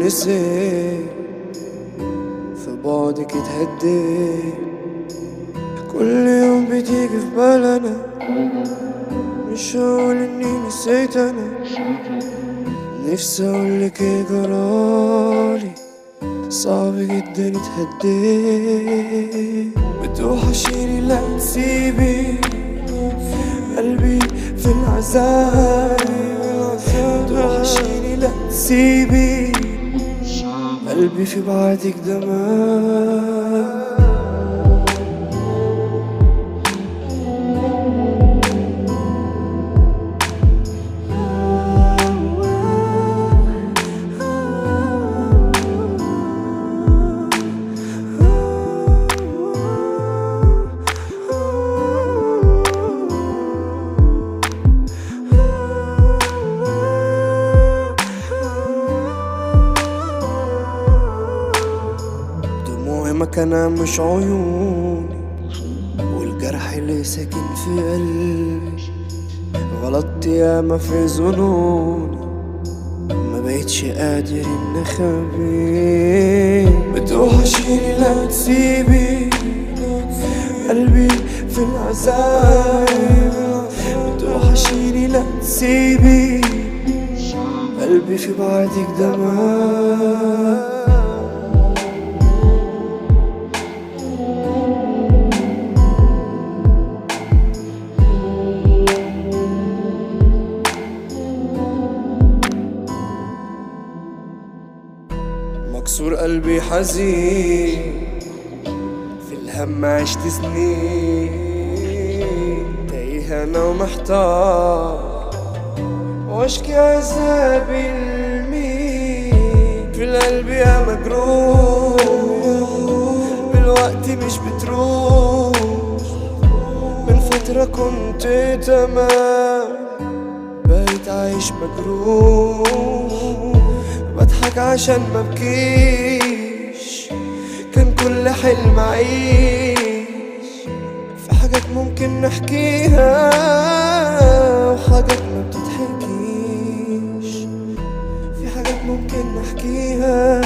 نسي في بعدك اتهدي كل يوم بتيجي في بالنا مش هقول اني نسيت انا نفسي اقولك ايه جرالي صعب جدا اتهدي بتوحشيني لا تسيبي قلبي في العذاب بتوحشيني لا تسيبي قلبي في بعدك دمار دموعي مكانها مش عيوني والجرح اللي ساكن في قلبي غلطت ياما في ظنوني ما بقتش قادر ان اخبي بتوحشيني لا تسيبي قلبي في العذاب بتوحشيني لا تسيبي قلبي في بعدك دمار مكسور قلبي حزين في الهم عشت سنين تايه انا ومحتار واشكي عذابي لمين في القلب يا مجروح بالوقت مش بتروح من فترة كنت تمام بقيت عايش مجروح بضحك عشان مبكيش كان كل حلم عيش في حاجات ممكن نحكيها وحاجات ما بتتحكيش في حاجات ممكن نحكيها